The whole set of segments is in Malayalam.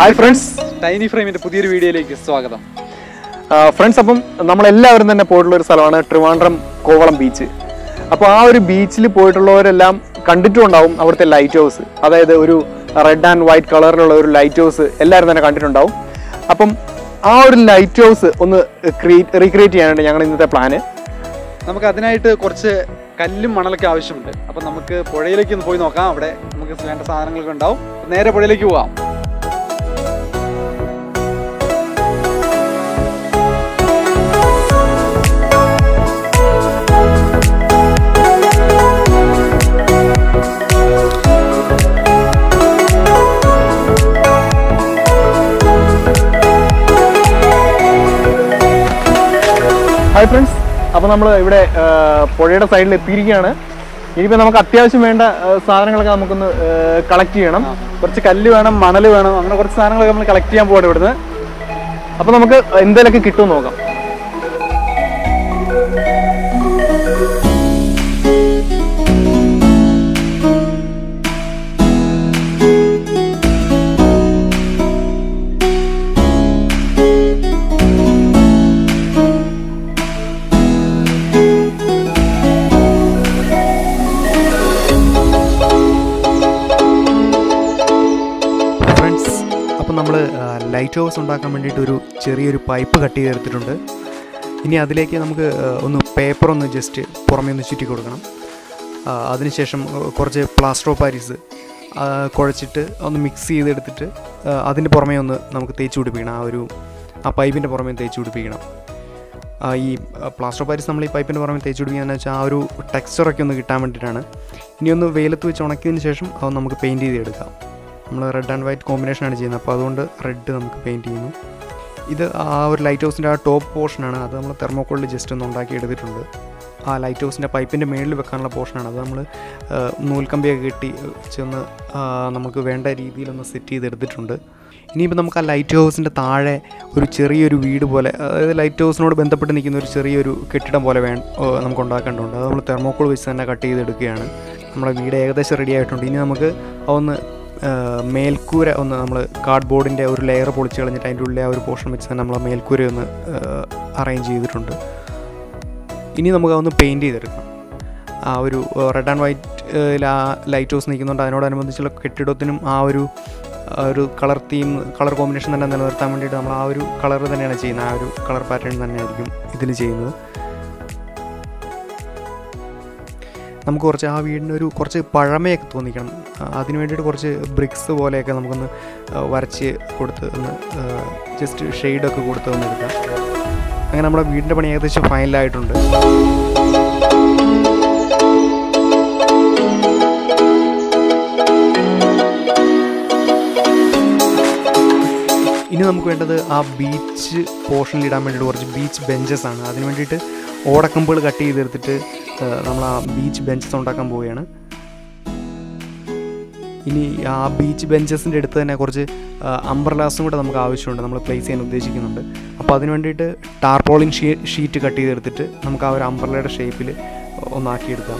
ഹായ് ഫ്രണ്ട്സ് ടൈനി ഫ്രെയിമിന്റെ പുതിയൊരു വീഡിയോയിലേക്ക് സ്വാഗതം ഫ്രണ്ട്സ് അപ്പം നമ്മളെല്ലാവരും തന്നെ പോയിട്ടുള്ള ഒരു സ്ഥലമാണ് ട്രിവാൻഡ്രം കോവളം ബീച്ച് അപ്പോൾ ആ ഒരു ബീച്ചിൽ പോയിട്ടുള്ളവരെല്ലാം കണ്ടിട്ടുണ്ടാവും അവിടുത്തെ ലൈറ്റ് ഹൗസ് അതായത് ഒരു റെഡ് ആൻഡ് വൈറ്റ് കളറിലുള്ള ഒരു ലൈറ്റ് ഹൗസ് എല്ലാവരും തന്നെ കണ്ടിട്ടുണ്ടാവും അപ്പം ആ ഒരു ലൈറ്റ് ഹൗസ് ഒന്ന് ക്രിയേറ്റ് റീക്രിയേറ്റ് ചെയ്യാനായിട്ട് ഞങ്ങൾ ഇന്നത്തെ പ്ലാന് നമുക്ക് അതിനായിട്ട് കുറച്ച് കല്ലും മണലൊക്കെ ആവശ്യമുണ്ട് അപ്പൊ നമുക്ക് പുഴയിലേക്ക് ഒന്ന് പോയി നോക്കാം അവിടെ നമുക്ക് വേണ്ട സാധനങ്ങളൊക്കെ ഉണ്ടാവും നേരെ പുഴയിലേക്ക് പോവാം ഹായ് ഫ്രണ്ട്സ് അപ്പോൾ നമ്മൾ ഇവിടെ ആ, പുഴയുടെ സൈഡിൽ എത്തിയിരിക്കുകയാണ് ഇനിയിപ്പോൾ നമുക്ക് അത്യാവശ്യം വേണ്ട ആ, സാധനങ്ങളൊക്കെ നമുക്കൊന്ന് കളക്ട് ചെയ്യണം കുറച്ച് കല്ല് വേണം മണൽ വേണം അങ്ങനെ കുറച്ച് സാധനങ്ങളൊക്കെ നമ്മൾ കളക്ട് ചെയ്യാൻ പോവാണ് ഇവിടുന്ന് അപ്പോൾ നമുക്ക് എന്തെങ്കിലുമൊക്കെ കിട്ടുമെന്ന് നോക്കാം ഫ്രണ്ട്സ് അപ്പം നമ്മൾ ലൈറ്റ് ഹൗസ് ഉണ്ടാക്കാൻ വേണ്ടിയിട്ട് ഒരു ചെറിയൊരു പൈപ്പ് കട്ട് ചെയ്തെടുത്തിട്ടുണ്ട് ഇനി അതിലേക്ക് നമുക്ക് ആ, ഒന്ന് പേപ്പർ ഒന്ന് ജസ്റ്റ് പുറമേ ഒന്ന് ചുറ്റി കൊടുക്കണം ആ, അതിനുശേഷം ആ, കുറച്ച് പ്ലാസ്റ്റർ ഓഫ് പാരീസ് ആ, കുഴച്ചിട്ട് ഒന്ന് മിക്സ് ചെയ്തെടുത്തിട്ട് ആ, അതിൻ്റെ പുറമേ ഒന്ന് നമുക്ക് തേച്ച് പിടിപ്പിക്കണം ആ ഒരു ആ പൈപ്പിൻ്റെ പുറമേ തേച്ച് പിടിപ്പിക്കണം ആ, ഈ പ്ലാസ്റ്റർ ഓഫ് പാരീസ് നമ്മൾ ഈ പൈപ്പിൻ്റെ പുറമെ തേച്ച് പിടിക്കുകയെന്ന് വെച്ചാൽ ആ ഒരു ടെക്സ്ചറൊക്കെ ഒന്ന് കിട്ടാൻ വേണ്ടിയിട്ടാണ് ഇനി ഒന്ന് വെയിലത്ത് വെച്ച് ഉണക്കിയതിന് ശേഷം അത് നമുക്ക് പെയിൻറ്റ് ചെയ്തെടുക്കാം നമ്മൾ റെഡ് ആൻഡ് വൈറ്റ് കോമ്പിനേഷനാണ് ചെയ്യുന്നത് അപ്പോൾ അതുകൊണ്ട് റെഡ് നമുക്ക് പെയിൻറ്റ് ചെയ്യുന്നു ഇത് ആ ഒരു ലൈറ്റ് ഹൗസിൻ്റെ ആ ടോപ്പ് പോർഷനാണ് അത് നമ്മൾ തെർമോക്കോളിൽ ജസ്റ്റ് ഒന്ന് ഉണ്ടാക്കി എടുത്തിട്ടുണ്ട് ആ ലൈറ്റ് ഹൗസിൻ്റെ പൈപ്പിൻ്റെ മേളിൽ വെക്കാനുള്ള പോർഷനാണ് അത് നമ്മൾ നൂൽക്കമ്പിയൊക്കെ കെട്ടി ചെന്ന് നമുക്ക് വേണ്ട രീതിയിലൊന്ന് സെറ്റ് ചെയ്തെടുത്തിട്ടുണ്ട് ഇനിയിപ്പോൾ നമുക്ക് ആ ലൈറ്റ് ഹൗസിൻ്റെ താഴെ ഒരു ചെറിയൊരു വീട് പോലെ അതായത് ലൈറ്റ് ഹൗസിനോട് ബന്ധപ്പെട്ട് നിൽക്കുന്ന ഒരു ചെറിയൊരു കെട്ടിടം പോലെ വേ ഏഹ് നമുക്ക് ഉണ്ടാക്കേണ്ടതുണ്ട് അത് നമ്മൾ തെർമോക്കോൾ വെച്ച് തന്നെ കട്ട് ചെയ്തെടുക്കുകയാണ് നമ്മുടെ വീട് ഏകദേശം റെഡി ആയിട്ടുണ്ട് ഇനി നമുക്ക് അതൊന്ന് ഏഹ് മേൽക്കൂര ഒന്ന് നമ്മൾ കാർഡ് ബോർഡിൻ്റെ ഒരു ലെയർ പൊളിച്ച് കളഞ്ഞിട്ട് അതിൻ്റെ ഉള്ളിൽ ആ ഒരു പോർഷൻ വെച്ച് തന്നെ നമ്മൾ മേൽക്കൂര ഒന്ന് അറേഞ്ച് ചെയ്തിട്ടുണ്ട് ഇനി നമുക്ക് അതൊന്ന് പെയിൻറ്റ് ചെയ്തെടുക്കണം ആ ഒരു റെഡ് ആൻഡ് വൈറ്റ് ആ ലൈറ്റ് ഹൗസ് നിൽക്കുന്നുണ്ട് അതിനോടനുബന്ധിച്ചുള്ള കെട്ടിടത്തിനും ആ ഒരു ആ ഒരു കളർ തീം കളർ കോമ്പിനേഷൻ തന്നെ നിലനിർത്താൻ വേണ്ടിയിട്ട് നമ്മൾ ആ ഒരു കളർ തന്നെയാണ് ചെയ്യുന്നത് ആ ഒരു കളർ പാറ്റേൺ തന്നെയായിരിക്കും ഇതിൽ ചെയ്യുന്നത് നമുക്ക് കുറച്ച് ആ വീടിന് ഒരു കുറച്ച് പഴമയൊക്കെ തോന്നിക്കണം ആ, അതിന് വേണ്ടിയിട്ട് കുറച്ച് ബ്രിക്സ് പോലെയൊക്കെ നമുക്കൊന്ന് ആ, വരച്ച് കൊടുത്ത് ഒന്ന് ജസ്റ്റ് ഷെയ്ഡൊക്കെ കൊടുത്ത് ഒന്ന് എടുക്കാം അങ്ങനെ നമ്മുടെ വീടിൻ്റെ പണി ഏകദേശം ഫൈനലായിട്ടുണ്ട് ഇനി നമുക്ക് വേണ്ടത് ആ ബീച്ച് പോർഷനിൽ ഇടാൻ വേണ്ടിയിട്ട് കുറച്ച് ബീച്ച് ബെഞ്ചസ് ആണ് അതിന് വേണ്ടിയിട്ട് ഓടക്കമ്പുകൾ കട്ട് ചെയ്തെടുത്തിട്ട് ആ, നമ്മൾ ആ ബീച്ച് ബെഞ്ചസ് ഉണ്ടാക്കാൻ പോവുകയാണ് ഇനി ആ ബീച്ച് ബെഞ്ചസിൻ്റെ അടുത്ത് തന്നെ കുറച്ച് അംബ്രലാസും കൂടെ നമുക്ക് ആവശ്യമുണ്ട് നമ്മൾ പ്ലേസ് ചെയ്യാൻ ഉദ്ദേശിക്കുന്നുണ്ട് അപ്പോൾ അതിന് വേണ്ടിയിട്ട് ടാർപോളിൻ ഷീ ഷീറ്റ് കട്ട് ചെയ്തെടുത്തിട്ട് നമുക്ക് ആ ഒരു അംബ്രലയുടെ ഷേപ്പിൽ ഒന്നാക്കിയെടുക്കാം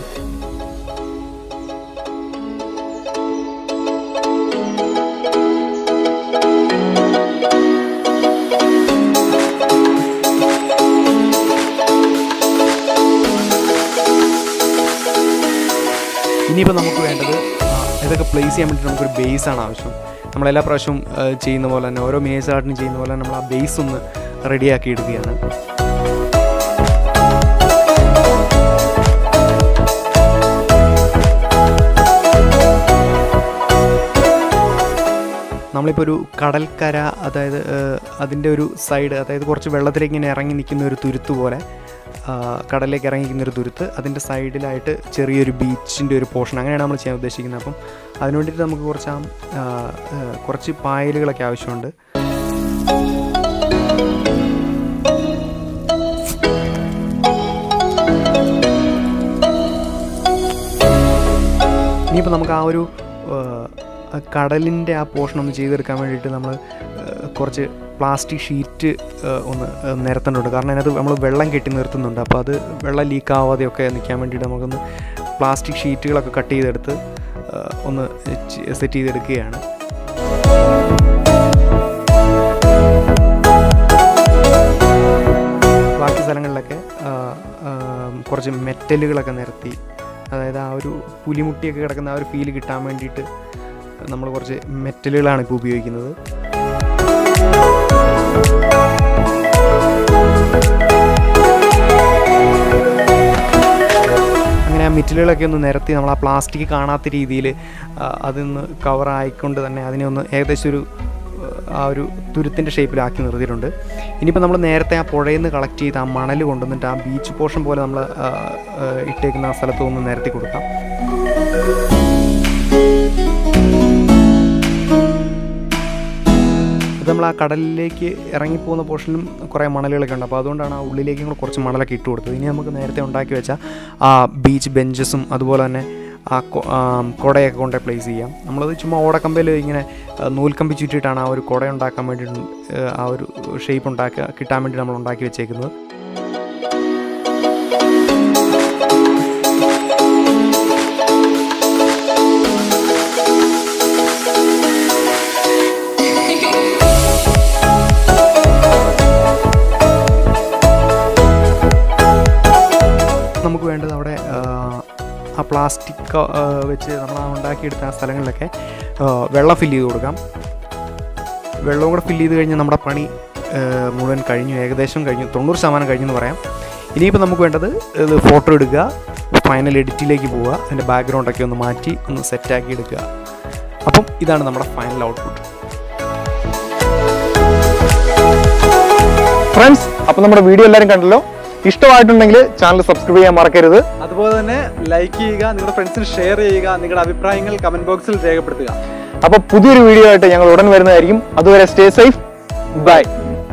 ഇനിയിപ്പോൾ നമുക്ക് വേണ്ടത് ആ, ഇതൊക്കെ പ്ലേസ് ചെയ്യാൻ വേണ്ടി നമുക്കൊരു ബേസ് ആണ് ആവശ്യം നമ്മളെല്ലാ പ്രാവശ്യവും ആ, ചെയ്യുന്ന പോലെ തന്നെ ഓരോ മേസ് ആർട്ടിനും ചെയ്യുന്ന പോലെ തന്നെ നമ്മൾ ആ ബേസ് ഒന്ന് റെഡിയാക്കി എടുക്കുകയാണ് നമ്മളിപ്പോൾ ഒരു കടൽക്കര അതായത് അതിൻ്റെ ഒരു സൈഡ് അതായത് കുറച്ച് വെള്ളത്തിലേക്ക് ഇങ്ങനെ ഇറങ്ങി നിൽക്കുന്ന ഒരു തുരുത്ത് പോലെ ആ, കടലിലേക്ക് ഇറങ്ങി നിൽക്കുന്ന ഒരു തുരുത്ത് അതിൻ്റെ സൈഡിലായിട്ട് ചെറിയൊരു ബീച്ചിൻ്റെ ഒരു പോർഷൻ അങ്ങനെയാണ് നമ്മൾ ചെയ്യാൻ ഉദ്ദേശിക്കുന്നത് അപ്പം അതിന് വേണ്ടിയിട്ട് നമുക്ക് കുറച്ച് ആ ആ, ആ, കുറച്ച് പായലുകളൊക്കെ ആവശ്യമുണ്ട് ഇനിയിപ്പോൾ നമുക്ക് ആ ഒരു ആ, കടലിൻ്റെ ആ പോർഷൻ ഒന്ന് ചെയ്തെടുക്കാൻ വേണ്ടിയിട്ട് നമ്മൾ കുറച്ച് പ്ലാസ്റ്റിക് ഷീറ്റ് ഒന്ന് ആ, നിരത്തുന്നുണ്ട് കാരണം അതിനകത്ത് നമ്മൾ വെള്ളം കെട്ടി നിർത്തുന്നുണ്ട് അപ്പോൾ അത് വെള്ളം ലീക്ക് ആവാതെയൊക്കെ നിൽക്കാൻ വേണ്ടിയിട്ട് നമുക്കൊന്ന് പ്ലാസ്റ്റിക് ഷീറ്റുകളൊക്കെ കട്ട് ചെയ്തെടുത്ത് ആ, ഒന്ന് സെറ്റ് ചെയ്തെടുക്കുകയാണ് സ്ഥലങ്ങളിലൊക്കെ ആ, ആ, കുറച്ച് മെറ്റലുകളൊക്കെ നിരത്തി അതായത് ആ ഒരു പുലിമുട്ടിയൊക്കെ കിടക്കുന്ന ആ ഒരു ഫീല് കിട്ടാൻ വേണ്ടിയിട്ട് നമ്മൾ കുറച്ച് മെറ്റലുകളാണ് ഇപ്പോൾ ഉപയോഗിക്കുന്നത് അങ്ങനെ ആ മെറ്റലുകളൊക്കെ ഒന്ന് നിരത്തി നമ്മൾ ആ പ്ലാസ്റ്റിക് കാണാത്ത രീതിയിൽ അതൊന്ന് കവറായിക്കൊണ്ട് തന്നെ അതിനെ ഒന്ന് ഏകദേശം ഒരു ആ ഒരു തുരുത്തിൻ്റെ ഷേപ്പിലാക്കി നിർത്തിയിട്ടുണ്ട് ഇനിയിപ്പോൾ നമ്മൾ നേരത്തെ ആ പുഴയിൽ നിന്ന് കളക്ട് ചെയ്ത് ആ മണൽ കൊണ്ടുവന്നിട്ട് ആ ബീച്ച് പോർഷൻ പോലെ നമ്മൾ ഇട്ടേക്കുന്ന ആ സ്ഥലത്ത് ഒന്ന് നിരത്തി കൊടുക്കാം അത് നമ്മൾ ആ കടലിലേക്ക് ഇറങ്ങിപ്പോകുന്ന പോർഷനിലും കുറേ മണലുകളൊക്കെ ഉണ്ട് അപ്പോൾ അതുകൊണ്ടാണ് ആ ഉള്ളിലേക്ക് കൂടെ കുറച്ച് മണലൊക്കെ ഇട്ട് കൊടുത്തത് ഇനി നമുക്ക് നേരത്തെ ഉണ്ടാക്കി വെച്ച ആ ബീച്ച് ബെഞ്ചസും അതുപോലെ തന്നെ ആ കൊ- ആ കുടയൊക്കെ കൊണ്ട് പ്ലേസ് ചെയ്യാം നമ്മളത് ചുമ്മാ ഓടക്കമ്പയിൽ ഇങ്ങനെ ആ, നൂൽക്കമ്പി ചുറ്റിയിട്ടാണ് ആ ഒരു കുട ഉണ്ടാക്കാൻ വേണ്ടി ആ ഒരു ഷേപ്പ് ഉണ്ടാക്കുക കിട്ടാൻ വേണ്ടി നമ്മൾ ഉണ്ടാക്കി വെച്ചേക്കുന്നത് നമുക്ക് വേണ്ടത് അവിടെ ആ, ആ പ്ലാസ്റ്റിക് വെച്ച് നമ്മൾ ആ ഉണ്ടാക്കിയെടുത്ത ആ സ്ഥലങ്ങളിലൊക്കെ ആ, വെള്ളം ഫില്ല് ചെയ്ത് കൊടുക്കാം വെള്ളവും കൂടെ ഫില്ല് ചെയ്ത് കഴിഞ്ഞാൽ നമ്മുടെ പണി ആ, മുഴുവൻ കഴിഞ്ഞു ഏകദേശം കഴിഞ്ഞു തൊണ്ണൂറ് ശതമാനം കഴിഞ്ഞു എന്ന് പറയാം ഇനിയിപ്പോൾ നമുക്ക് വേണ്ടത് ഇത് ഫോട്ടോ എടുക്കുക ഫൈനൽ എഡിറ്റിലേക്ക് പോവുക അതിൻ്റെ ബാക്ക്ഗ്രൗണ്ടൊക്കെ ഒന്ന് മാറ്റി ഒന്ന് സെറ്റാക്കി എടുക്കുക അപ്പം ഇതാണ് നമ്മുടെ ഫൈനൽ ഔട്ട്പുട്ട് ഫ്രണ്ട്സ് അപ്പൊ നമ്മുടെ വീഡിയോ എല്ലാവരും കണ്ടല്ലോ ഇഷ്ടമായിട്ടുണ്ടെങ്കിൽ ചാനൽ സബ്സ്ക്രൈബ് ചെയ്യാൻ മറക്കരുത് അതുപോലെ തന്നെ ലൈക്ക് ചെയ്യുക നിങ്ങളുടെ ഫ്രണ്ട്സിന് ഷെയർ ചെയ്യുക നിങ്ങളുടെ അഭിപ്രായങ്ങൾ കമന്റ് ബോക്സിൽ രേഖപ്പെടുത്തുക അപ്പൊ പുതിയൊരു വീഡിയോ ആയിട്ട് ഞങ്ങൾ ഉടൻ വരുന്നതായിരിക്കും അതുവരെ സ്റ്റേ സേഫ് ബൈ